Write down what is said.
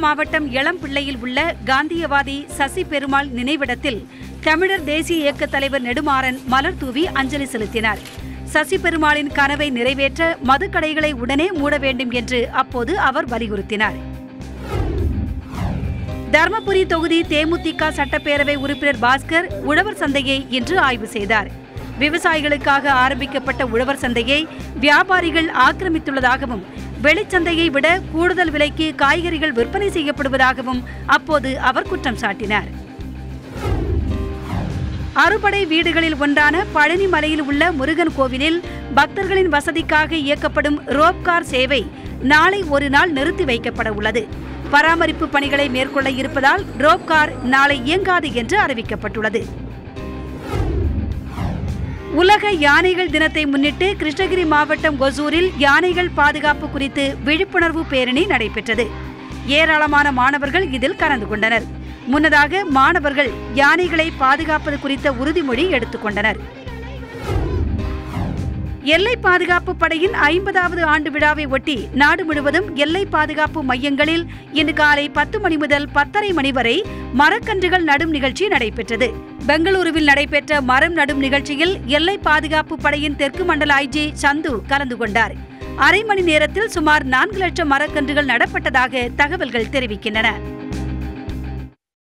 மாவட்டம் எளம்பிள்ளையில் உள்ள காந்தியவாதி சசி பெருமாள் நினைவிடத்தில் தமிழர் தேசிய இயக்க தலைவர் நெடுமாறன் மலர் தூவி அஞ்சலி செலுத்தினார் சசி பெருமாளின் கனவை நிறைவேற்ற மதுக்கடைகளை உடனே மூட வேண்டும் என்று அப்போது அவர் வலியுறுத்தினார் தர்மபுரி தொகுதி தேமுதிக சட்டப்பேரவை உறுப்பினர் பாஸ்கர் உழவர் சந்தையை இன்று ஆய்வு செய்தார் விவசாயிகளுக்காக ஆரம்பிக்கப்பட்ட உழவர் சந்தையை வியாபாரிகள் ஆக்கிரமித்துள்ளதாகவும் வெளிச்சந்தையை விட கூடுதல் விலைக்கு காய்கறிகள் விற்பனை செய்யப்படுவதாகவும் அப்போது அவர் குற்றம் சாட்டினார் அறுபடை வீடுகளில் ஒன்றான பழனி மலையில் உள்ள முருகன் கோவிலில் பக்தர்களின் வசதிக்காக இயக்கப்படும் ரோப்கார் சேவை நாளை ஒரு நாள் நிறுத்தி வைக்கப்பட உள்ளது பராமரிப்பு பணிகளை மேற்கொள்ள இருப்பதால் ரோப்கார் நாளை இயங்காது என்று அறிவிக்கப்பட்டுள்ளது உலக யானைகள் தினத்தை முன்னிட்டு கிருஷ்ணகிரி மாவட்டம் ஒசூரில் யானைகள் பாதுகாப்பு குறித்து விழிப்புணர்வு பேரணி நடைபெற்றது ஏராளமான மாணவர்கள் இதில் கலந்து கொண்டனர் முன்னதாக மாணவர்கள் யானைகளை பாதுகாப்பது குறித்த உறுதிமொழி எடுத்துக்கொண்டனர் எல்லை பாதுகாப்பு படையின் ஐம்பதாவது ஆண்டு விழாவை ஒட்டி நாடு முழுவதும் எல்லை பாதுகாப்பு மையங்களில் இன்று காலை பத்து மணி முதல் பத்தரை மணி வரை மரக்கன்றுகள் நடும் நிகழ்ச்சி நடைபெற்றது பெங்களூருவில் நடைபெற்ற மரம் நடும் நிகழ்ச்சியில் எல்லை பாதுகாப்பு படையின் தெற்கு மண்டல ஐஜி சந்து கலந்து கொண்டார் அரை மணி நேரத்தில் சுமார் நான்கு லட்சம் மரக்கன்றுகள் நடப்பட்டதாக தகவல்கள் தெரிவிக்கின்றன